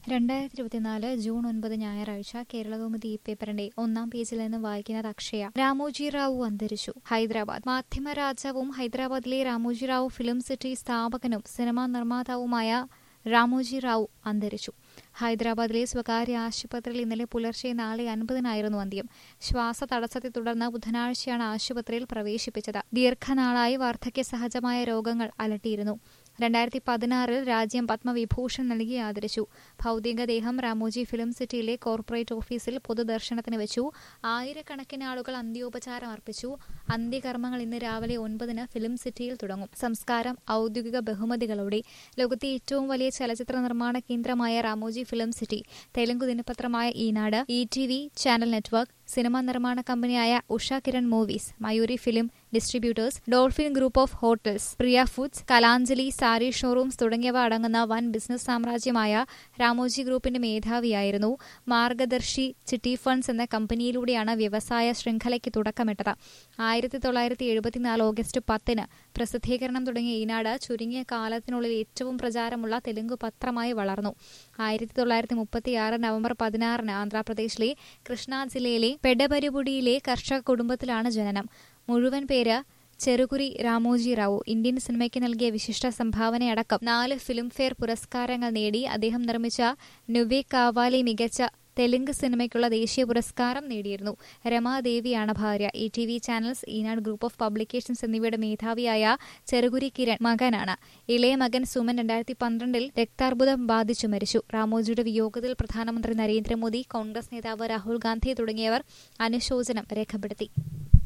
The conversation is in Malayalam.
രണ്ടായിരത്തി ഇരുപത്തിനാല് ജൂൺ ഒൻപത് ഞായറാഴ്ച കേരളകൗമുദി ഈ പേപ്പറിന്റെ ഒന്നാം പേജിൽ നിന്ന് വായിക്കുന്നത് അക്ഷയ രാമോജി റാവു അന്തരിച്ചു ഹൈദരാബാദ് മാധ്യമ രാജാവും ഹൈദരാബാദിലെ രാമോജി റാവു ഫിലിം സിറ്റി സ്ഥാപകനും സിനിമാ നിർമ്മാതാവുമായ രാമോജി റാവു അന്തരിച്ചു ഹൈദരാബാദിലെ സ്വകാര്യ ആശുപത്രിയിൽ ഇന്നലെ പുലർച്ചെ നാളെ അൻപതിനായിരുന്നു അന്ത്യം ശ്വാസ തടസ്സത്തെ തുടർന്ന് ബുധനാഴ്ചയാണ് ആശുപത്രിയിൽ പ്രവേശിപ്പിച്ചത് ദീർഘനാളായി വാർദ്ധക്യ സഹജമായ രോഗങ്ങൾ അലട്ടിയിരുന്നു രണ്ടായിരത്തി പതിനാറിൽ രാജ്യം പത്മവിഭൂഷൺ നൽകി ആദരിച്ചു ഭൗതികദേഹം രാമോജി ഫിലിം സിറ്റിയിലെ കോർപ്പറേറ്റ് ഓഫീസിൽ പൊതുദർശനത്തിന് വെച്ചു ആയിരക്കണക്കിന് ആളുകൾ അന്ത്യോപചാരം അർപ്പിച്ചു അന്ത്യകർമ്മങ്ങൾ ഇന്ന് രാവിലെ ഒൻപതിന് ഫിലിം സിറ്റിയിൽ തുടങ്ങും സംസ്കാരം ഔദ്യോഗിക ബഹുമതികളോടെ ലോകത്തെ ഏറ്റവും വലിയ ചലച്ചിത്ര നിർമ്മാണ കേന്ദ്രമായ രാമോജി ഫിലിം സിറ്റി തെലുങ്ക് ദിനപത്രമായ Eenadu E T V channel network cinema നിർമ്മാണ കമ്പനിയായ Usha Kiran movies Mayuri film distributors Dolphin group of hotels Priya foods Kalanjali sari showrooms തുടങ്ങിയവ അടങ്ങുന്ന വൻ ബിസിനസ് സാമ്രാജ്യമായ രാമോജി ഗ്രൂപ്പിന്റെ മേധാവിയായിരുന്നു മാർഗദർശി ചിട്ടി ഫണ്ട്സ് എന്ന കമ്പനിയിലൂടെയാണ് വ്യവസായ ശൃംഖലയ്ക്ക് തുടക്കമിട്ടത് ആയിരത്തി തൊള്ളായിരത്തി എഴുപത്തിനാല് ഓഗസ്റ്റ് പത്തിന് പ്രസിദ്ധീകരണം തുടങ്ങിയ ഈനാട് ചുരുങ്ങിയ കാലത്തിനുള്ളിൽ ഏറ്റവും പ്രചാരമുള്ള തെലുങ്ക് പത്രമായി വളർന്നു ആയിരത്തി തൊള്ളായിരത്തി മുപ്പത്തിയാറ് നവംബർ പതിനാറിന് ആന്ധ്രാപ്രദേശിലെ കൃഷ്ണ ജില്ലയിലെ പെഡപരിപുടിയിലെ കർഷക കുടുംബത്തിലാണ് ജനനം മുഴുവൻ പേര് ചെറുകുരി രാമോജി റാവു ഇന്ത്യൻ സിനിമയ്ക്ക് നൽകിയ വിശിഷ്ട സംഭാവനയടക്കം നാല് ഫിലിംഫെയർ പുരസ്കാരങ്ങൾ നേടി അദ്ദേഹം നിർമ്മിച്ച നുവേ കാവാലി മികച്ച തെലുങ്ക് സിനിമയ്ക്കുള്ള ദേശീയ പുരസ്കാരം നേടിയിരുന്നു രമാദേവിയാണ് ഭാര്യ E T V channels Eenadu group of publications എന്നിവയുടെ മേധാവിയായ ചെറുകുരി കിരൺ മകനാണ് ഇളയ മകൻ സുമൻ രണ്ടായിരത്തി പന്ത്രണ്ടിൽ രക്താർബുദം ബാധിച്ചു മരിച്ചു രാമോജിയുടെ വിയോഗത്തിൽ പ്രധാനമന്ത്രി നരേന്ദ്രമോദി കോൺഗ്രസ് നേതാവ് രാഹുൽ ഗാന്ധി തുടങ്ങിയവർ അനുശോചനം രേഖപ്പെടുത്തി